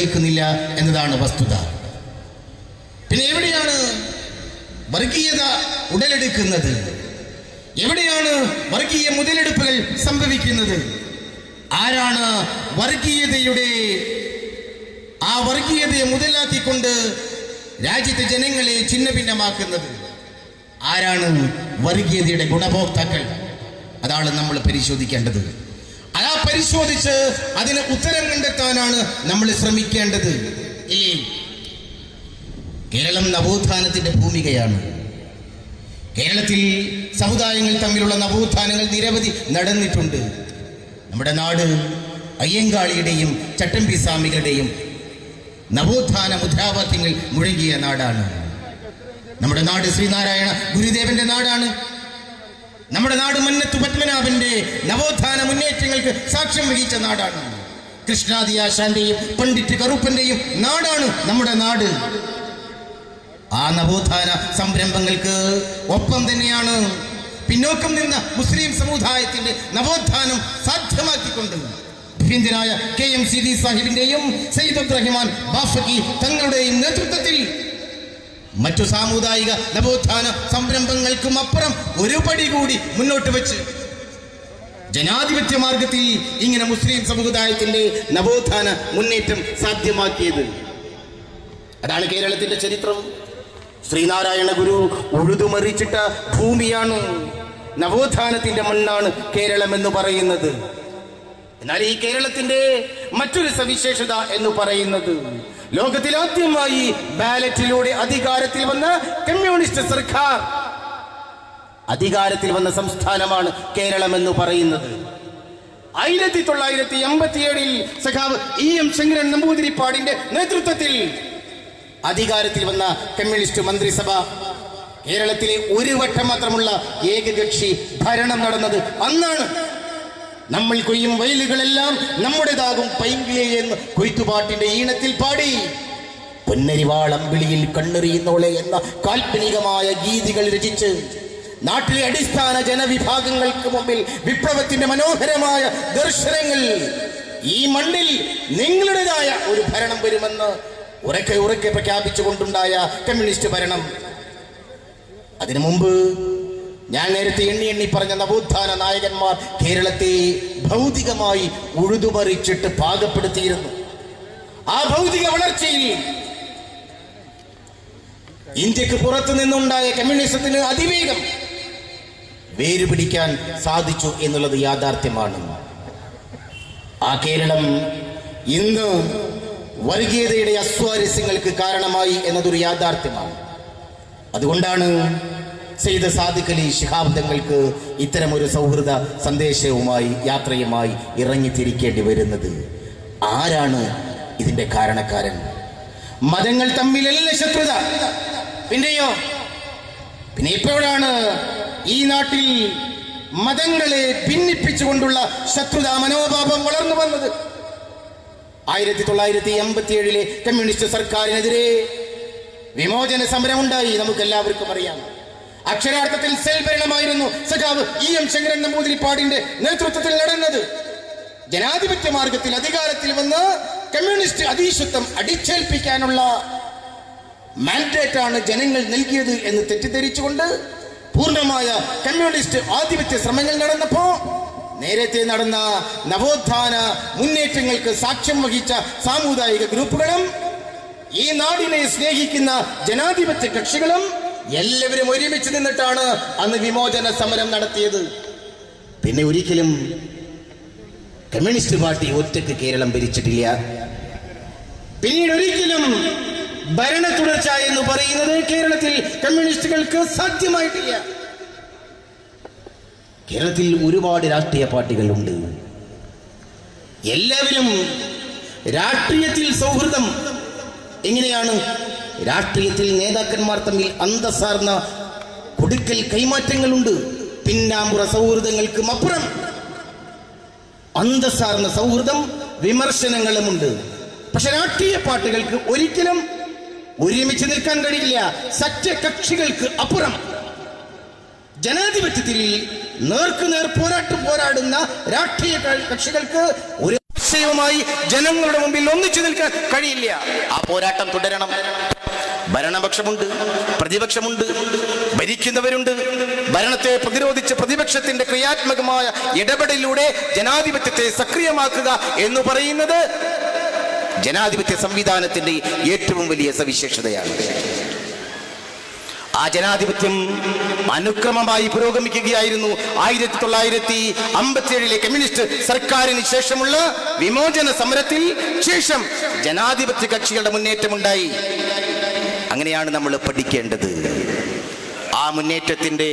നിൽക്കുന്നില്ല എന്നതാണ് വസ്തുത പിന്നെ എവിടെയാണ് വർഗീയത ഉടലെടുക്കുന്നത് എവിടെയാണ് വർഗീയ മുതലെടുപ്പുകൾ സംഭവിക്കുന്നത് ആരാണ് വർഗീയതയുടെ ആ വർഗീയതയെ മുതലാക്കിക്കൊണ്ട് രാജ്യത്തെ ജനങ്ങളെ ഛിന്ന ഭിന്നമാക്കുന്നത് ആരാണ് വർഗീയതയുടെ ഗുണഭോക്താക്കൾ അതാണ് നമ്മൾ പരിശോധിക്കേണ്ടത് ആ പരിശോധിച്ച് അതിന് ഉത്തരം കണ്ടെത്താനാണ് നമ്മൾ ശ്രമിക്കേണ്ടത് ഇല്ലേ കേരളം നവോത്ഥാനത്തിന്റെ ഭൂമികയാണ് കേരളത്തിൽ സമുദായങ്ങൾ തമ്മിലുള്ള നവോത്ഥാനങ്ങൾ നിരവധി നടന്നിട്ടുണ്ട് നമ്മുടെ നാട് അയ്യങ്കാളിയുടെയും ചട്ടമ്പി സ്വാമികളുടെയും നവോത്ഥാന മുദ്രാവാക്യങ്ങൾ മുഴങ്ങിയ നാടാണ് നമ്മുടെ നാട് ശ്രീനാരായണ ഗുരുദേവന്റെ നാടാണ് നമ്മുടെ നാട് മന്നത്ത് പത്മനാഭന്റെ നവോത്ഥാന മുന്നേറ്റങ്ങൾക്ക് സാക്ഷ്യം വഹിച്ച നാടാണ് കൃഷ്ണാദിയാശാന്റെയും പണ്ഡിറ്റ് കറുപ്പന്റെയും നാടാണ് നമ്മുടെ നാട് ആ നവോത്ഥാന സംരംഭങ്ങൾക്ക് ഒപ്പം തന്നെയാണ് പിന്നോക്കം നിന്ന മുസ്ലിം സമുദായത്തിന്റെ നവോത്ഥാനം സാധ്യമാക്കിക്കൊണ്ട് ഭിന്ദ്യനായ കെ എം സിദി സാഹിബിന്റെയും സയ്യിദ് അബ്ദുറഹിമാൻ ബാഫക്കി തങ്ങളുടെയും നേതൃത്വത്തിൽ മറ്റു സാമുദായിക നവോത്ഥാന സംരംഭങ്ങൾക്കും അപ്പുറം ഒരു പടി കൂടി മുന്നോട്ട് വെച്ച് ജനാധിപത്യ മാർഗത്തിൽ ഇങ്ങനെ മുസ്ലിം സമുദായത്തിന്റെ നവോത്ഥാന മുന്നേറ്റം സാധ്യമാക്കിയത് അതാണ് കേരളത്തിന്റെ ചരിത്രം ശ്രീനാരായണ ഗുരു ഉഴുതുമറിച്ചിട്ട ഭൂമിയാണ് നവോത്ഥാനത്തിന്റെ മണ്ണാണ് കേരളം എന്ന് പറയുന്നത് എന്നാൽ ഈ കേരളത്തിന്റെ മറ്റൊരു സവിശേഷത എന്ന് പറയുന്നത് ലോകത്തിൽ ആദ്യമായി ബാലറ്റിലൂടെ അധികാരത്തിൽ വന്ന കമ്മ്യൂണിസ്റ്റ് സർക്കാർ അധികാരത്തിൽ വന്ന സംസ്ഥാനമാണ് കേരളം എന്ന് പറയുന്നത് ആയിരത്തി തൊള്ളായിരത്തി എൺപത്തിയേഴിൽ സഖാവ് ഇ എം ശങ്കരൻ നമ്പൂതിരിപ്പാടിന്റെ നേതൃത്വത്തിൽ അധികാരത്തിൽ വന്ന കമ്മ്യൂണിസ്റ്റ് മന്ത്രിസഭ കേരളത്തിലെ ഒരു വട്ടം മാത്രമുള്ള ഏകകക്ഷി ഭരണം നടന്നത് അന്നാണ് നമ്മൾ കൊയ്യും വയലുകളെല്ലാം നമ്മുടേതാകും പൈങ്കിളി എന്ന് കൊയ്ത്തുപാട്ടിന്റെ ഈണത്തിൽ പാടി പൊന്നരിവാളമ്പിളിയിൽ കണ്ണെറിയുന്നോളെ എന്ന കാൽപ്പനികമായ ഗീതികൾ രചിച്ച് നാട്ടിലെ അടിസ്ഥാന ജനവിഭാഗങ്ങൾക്ക് മുമ്പിൽ വിപ്ലവത്തിന്റെ മനോഹരമായ ദർശനങ്ങൾ ഈ മണ്ണിൽ നിങ്ങളുടേതായ ഒരു ഭരണം വരുമെന്ന് ഉറക്കെ ഉറക്കെ പ്രഖ്യാപിച്ചുകൊണ്ടുണ്ടായ കമ്മ്യൂണിസ്റ്റ് ഭരണം അതിനു മുമ്പ് ഞാൻ നേരത്തെ എണ്ണി എണ്ണി പറഞ്ഞ നവോത്ഥാന നായകന്മാർ കേരളത്തെ ഭൗതികമായി ഉഴുതുമറിച്ചിട്ട് പാകപ്പെടുത്തിയിരുന്നു ആ ഭൗതിക വളർച്ചയിൽ ഇന്ത്യക്ക് പുറത്തു നിന്നുണ്ടായ കമ്മ്യൂണിസത്തിന് അതിവേഗം വേരുപിടിക്കാൻ സാധിച്ചു എന്നുള്ളത് യാഥാർത്ഥ്യമാണ് ആ കേരളം ഇന്ന് വർഗീയതയുടെ അസ്വാരസ്യങ്ങൾക്ക് കാരണമായി എന്നതൊരു യാഥാർത്ഥ്യമാണ് അതുകൊണ്ടാണ് സെയ്ദ് സാദിഖ് അലി ശിഹാബ് തങ്ങൾക്ക് ഇത്തരമൊരു സൗഹൃദ സന്ദേശവുമായി യാത്രയുമായി ഇറങ്ങിത്തിരിക്കേണ്ടി വരുന്നത് ആരാണ് ഇതിന്റെ കാരണക്കാരൻ മതങ്ങൾ തമ്മിലല്ല ശത്രുത പിന്നെയോ പിന്നെ ഇപ്പോഴാണ് ഈ നാട്ടിൽ മതങ്ങളെ ഭിന്നിപ്പിച്ചുകൊണ്ടുള്ള ശത്രുതാ മനോഭാവം വളർന്നു വന്നത് ആയിരത്തി തൊള്ളായിരത്തി എൺപത്തി ഏഴിലെ കമ്മ്യൂണിസ്റ്റ് സർക്കാരിനെതിരെ വിമോചന സമരം ഉണ്ടായി നമുക്ക് എല്ലാവർക്കും അറിയാം അക്ഷരാർത്ഥത്തിൽ സെൽ ഭരണമായിരുന്നു സഖാവ് ഇ എം ശങ്കരൻ നമ്പൂതിരിപ്പാടിന്റെ നേതൃത്വത്തിൽ നടന്നത് ജനാധിപത്യ മാർഗത്തിൽ അധികാരത്തിൽ വന്ന് കമ്മ്യൂണിസ്റ്റ് അധീശത്വം അടിച്ചേൽപ്പിക്കാനുള്ള മാൻഡേറ്റ് ആണ് ജനങ്ങൾ നൽകിയത് എന്ന് തെറ്റിദ്ധരിച്ചുകൊണ്ട് പൂർണ്ണമായ കമ്മ്യൂണിസ്റ്റ് ആധിപത്യ ശ്രമങ്ങൾ നടന്നപ്പോ നേരത്തെ നടന്ന നവോത്ഥാന മുന്നേറ്റങ്ങൾക്ക് സാക്ഷ്യം വഹിച്ച സാമുദായിക ഗ്രൂപ്പുകളും ഈ നാടിനെ സ്നേഹിക്കുന്ന ജനാധിപത്യ കക്ഷികളും എല്ലാവരും ഒരുമിച്ച് നിന്നിട്ടാണ് അന്ന് വിമോചന സമരം നടത്തിയത് പിന്നെ ഒരിക്കലും കമ്മ്യൂണിസ്റ്റ് പാർട്ടി ഒറ്റയ്ക്ക് കേരളം ഭരിച്ചിട്ടില്ല പിന്നീട് ഒരിക്കലും ഭരണ തുടർച്ച എന്ന് പറയുന്നത് കേരളത്തിൽ കമ്മ്യൂണിസ്റ്റുകൾക്ക് സാധ്യമായിട്ടില്ല കേരളത്തിൽ ഒരുപാട് രാഷ്ട്രീയ പാർട്ടികളുണ്ട് എല്ലാവരും രാഷ്ട്രീയത്തിൽ സൗഹൃദം എങ്ങനെയാണ് രാഷ്ട്രീയത്തിൽ നേതാക്കന്മാർ തമ്മിൽ അന്തസ്സാർന്ന കൊടുക്കൽ കൈമാറ്റങ്ങളുണ്ട് പിന്നാമ്പുറ സൗഹൃദങ്ങൾക്കും അപ്പുറം അന്തസ്സാർന്ന സൗഹൃദം വിമർശനങ്ങളുമുണ്ട് പക്ഷെ രാഷ്ട്രീയ പാർട്ടികൾക്ക് ഒരിക്കലും ഒരുമിച്ച് നിൽക്കാൻ കഴിയില്ല സഖ്യകക്ഷികൾക്ക് അപ്പുറം ജനാധിപത്യത്തിൽ നേർക്കുനേർ പോരാട്ടം പോരാടുന്ന രാഷ്ട്രീയ ക- കക്ഷികൾക്ക് ഒരു ആശയവുമായി ജനങ്ങളുടെ മുമ്പിൽ ഒന്നിച്ചു നിൽക്കാൻ കഴിയില്ല ആ പോരാട്ടം തുടരണം ഭരണപക്ഷമുണ്ട് പ്രതിപക്ഷമുണ്ട് ഭരിക്കുന്നവരുണ്ട് ഭരണത്തെ പ്രതിരോധിച്ച് പ്രതിപക്ഷത്തിന്റെ ക്രിയാത്മകമായ ഇടപെടലിലൂടെ ജനാധിപത്യത്തെ സക്രിയമാക്കുക എന്ന് പറയുന്നത് ജനാധിപത്യ സംവിധാനത്തിന്റെ ഏറ്റവും വലിയ സവിശേഷതയാണ് ആ ജനാധിപത്യം അനുക്രമമായി പുരോഗമിക്കുകയായിരുന്നു ആയിരത്തി തൊള്ളായിരത്തി അമ്പത്തിയേഴിലെ കമ്മ്യൂണിസ്റ്റ് സർക്കാരിന് ശേഷമുള്ള വിമോചന സമരത്തിൽ ശേഷം ജനാധിപത്യ കക്ഷികളുടെ മുന്നേറ്റമുണ്ടായി അങ്ങനെയാണ് നമ്മൾ പഠിക്കേണ്ടത് ആ മുന്നേറ്റത്തിന്റെ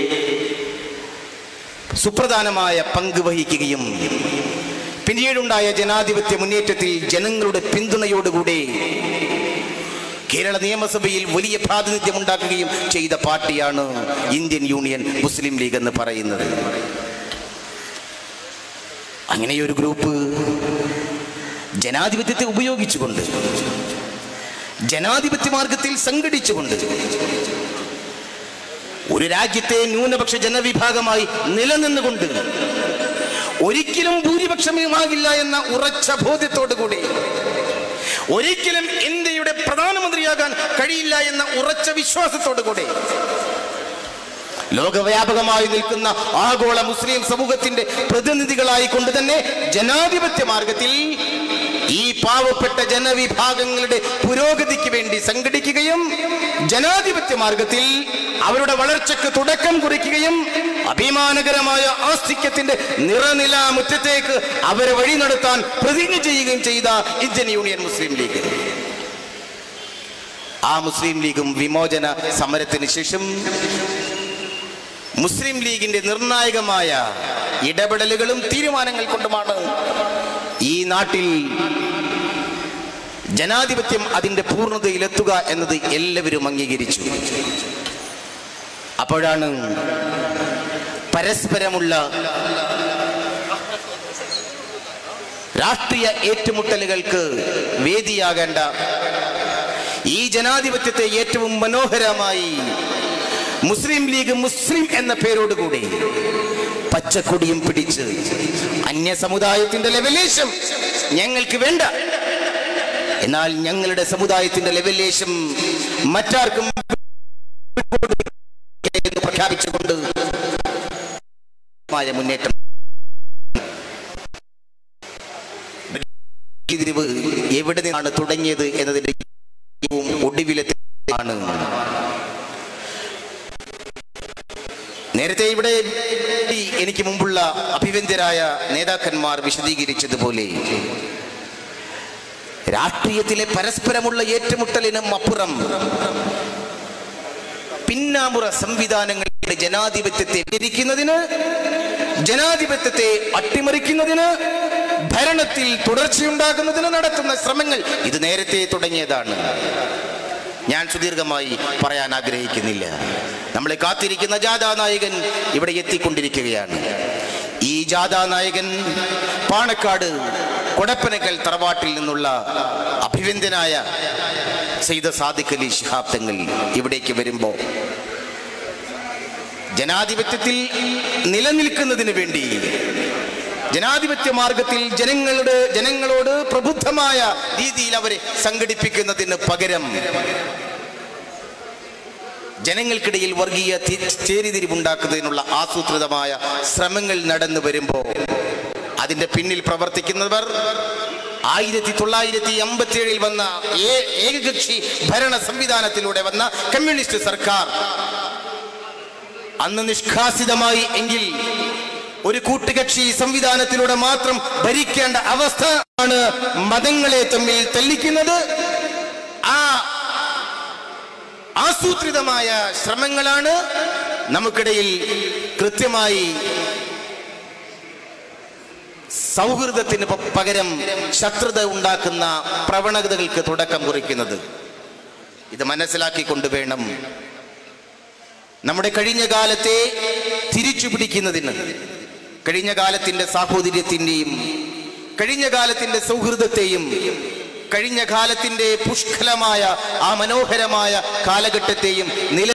സുപ്രധാനമായ പങ്ക് വഹിക്കുകയും പിന്നീടുണ്ടായ ജനാധിപത്യ മുന്നേറ്റത്തിൽ ജനങ്ങളുടെ പിന്തുണയോടുകൂടെ കേരള നിയമസഭയിൽ വലിയ പ്രാതിനിധ്യം ഉണ്ടാക്കുകയും ചെയ്ത പാർട്ടിയാണ് ഇന്ത്യൻ യൂണിയൻ മുസ്ലിം ലീഗ് എന്ന് പറയുന്നത് അങ്ങനെയൊരു ഗ്രൂപ്പ് ജനാധിപത്യത്തെ ഉപയോഗിച്ചുകൊണ്ട് ജനാധിപത്യ മാർഗത്തിൽ സംഘടിച്ചുകൊണ്ട് ഒരു രാജ്യത്തെ ന്യൂനപക്ഷ ജനവിഭാഗമായി നിലനിന്നുകൊണ്ട് ഒരിക്കലും ഭൂരിപക്ഷമാകില്ല എന്ന ഉറച്ച ബോധ്യത്തോടുകൂടി ഒരിക്കലും ഇന്ത്യയുടെ പ്രധാനമന്ത്രിയാകാൻ കഴിയില്ല എന്ന ഉറച്ച വിശ്വാസത്തോടുകൂടി ലോകവ്യാപകമായി നിൽക്കുന്ന ആഗോള മുസ്ലിം സമൂഹത്തിന്റെ പ്രതിനിധികളായി കൊണ്ട് തന്നെ ജനാധിപത്യ മാർഗത്തിൽ ഈ പാവപ്പെട്ട ജനവിഭാഗങ്ങളുടെ പുരോഗതിക്ക് വേണ്ടി സംഘടിക്കുകയും ജനാധിപത്യ മാർഗത്തിൽ അവരുടെ വളർച്ചയ്ക്ക് തുടക്കം കുറിക്കുകയും അഭിമാനകരമായ ആസ്തിക്യത്തിന്റെ നിറനില മുറ്റത്തേക്ക് അവരെ വഴി നടത്താൻ പ്രതിജ്ഞ ചെയ്യുകയും ചെയ്ത ഇന്ത്യൻ യൂണിയൻ മുസ്ലിം ലീഗ് ആ മുസ്ലിം ലീഗും വിമോചന സമരത്തിന് ശേഷം മുസ്ലിം ലീഗിന്റെ നിർണായകമായ ഇടപെടലുകളും തീരുമാനങ്ങൾ കൊണ്ടുമാണ് ഈ നാട്ടിൽ ജനാധിപത്യം അതിന്റെ പൂർണ്ണതയിലെത്തുക എന്നത് എല്ലാവരും അംഗീകരിച്ചു അപ്പോഴാണ് പരസ്പരമുള്ള രാഷ്ട്രീയ ഏറ്റുമുട്ടലുകൾക്ക് വേദിയാകേണ്ട ഈ ജനാധിപത്യത്തെ ഏറ്റവും മനോഹരമായി മുസ്ലിം ലീഗ് മുസ്ലിം എന്ന പേരോടുകൂടി പച്ചക്കൊടിയും പിടിച്ച് അന്യ സമുദായത്തിന്റെ ലെവലേശം ഞങ്ങൾക്ക് വേണ്ട എന്നാൽ ഞങ്ങളുടെ സമുദായത്തിന്റെ ലെവലേശം മറ്റാർക്കും എന്ന് പ്രഖ്യാപിച്ചുകൊണ്ട് മായ മുന്നേറ്റം തിരിവ് എവിടെ നിന്നാണ് തുടങ്ങിയത് എന്നതിന്റെ ഏറ്റവും ഒടുവിലത്തെ ആണ് നേരത്തെ ഇവിടെ ഈ എനിക്ക് മുമ്പുള്ള അഭിവന്ദ്യരായ നേതാക്കന്മാർ വിശദീകരിച്ചതുപോലെ രാഷ്ട്രീയത്തിലെ പരസ്പരമുള്ള ഏറ്റുമുട്ടലിനും അപ്പുറം പിന്നാമ്പുറ സംവിധാനങ്ങളുടെ ജനാധിപത്യത്തെ വിരിക്കുന്നതിന് ജനാധിപത്യത്തെ അട്ടിമറിക്കുന്നതിന് ഭരണത്തിൽ തുടർച്ചയുണ്ടാകുന്നതിന് നടത്തുന്ന ശ്രമങ്ങൾ ഇത് നേരത്തെ തുടങ്ങിയതാണ് ഞാൻ സുദീർഘമായി പറയാൻ ആഗ്രഹിക്കുന്നില്ല നമ്മളെ കാത്തിരിക്കുന്ന ജാഥാ നായകൻ ഇവിടെ എത്തിക്കൊണ്ടിരിക്കുകയാണ് ഈ ജാഥാ നായകൻ പാണക്കാട് കൊടപ്പനക്കൽ തറവാട്ടിൽ നിന്നുള്ള അഭിവന്ദ്യനായ സെയ്ദ സാദിഖ് അലി ശിഹാബ് തങ്ങൾ ഇവിടേക്ക് വരുമ്പോൾ ജനാധിപത്യത്തിൽ നിലനിൽക്കുന്നതിന് വേണ്ടി ജനാധിപത്യ മാർഗത്തിൽ ജനങ്ങളുടെ ജനങ്ങളോട് പ്രബുദ്ധമായ രീതിയിൽ അവരെ സംഘടിപ്പിക്കുന്നതിന് പകരം ജനങ്ങൾക്കിടയിൽ വർഗീയ തി- ചേരിതിരിവുണ്ടാക്കുന്നതിനുള്ള ആസൂത്രിതമായ ശ്രമങ്ങൾ നടന്നു വരുമ്പോൾ അതിന്റെ പിന്നിൽ പ്രവർത്തിക്കുന്നവർ ആയിരത്തി തൊള്ളായിരത്തി അമ്പത്തി ഏഴിൽ വന്ന ഏ- ഏകകക്ഷി ഭരണ സംവിധാനത്തിലൂടെ വന്ന കമ്മ്യൂണിസ്റ്റ് സർക്കാർ അന്ന് നിഷ്കാസിതമായി എങ്കിൽ ഒരു കൂട്ടുകക്ഷി സംവിധാനത്തിലൂടെ മാത്രം ഭരിക്കേണ്ട അവസ്ഥ ആണ് മതങ്ങളെ തമ്മിൽ തെല്ലിക്കുന്നത് ആ ആസൂത്രിതമായ ശ്രമങ്ങളാണ് നമുക്കിടയിൽ കൃത്യമായി സൗഹൃദത്തിന് പ- പകരം ശത്രുത ഉണ്ടാക്കുന്ന പ്രവണതകൾക്ക് തുടക്കം കുറിക്കുന്നത് ഇത് മനസ്സിലാക്കിക്കൊണ്ട് വേണം നമ്മുടെ കഴിഞ്ഞ കാലത്തെ തിരിച്ചു പിടിക്കുന്നതിന് കഴിഞ്ഞ കാലത്തിന്റെ സാഹോദര്യത്തിന്റെയും കഴിഞ്ഞ കാലത്തിന്റെ സൗഹൃദത്തെയും കഴിഞ്ഞ കാലത്തിന്റെ പുഷ്കലമായ ആ മനോഹരമായ കാലഘട്ടത്തെയും നില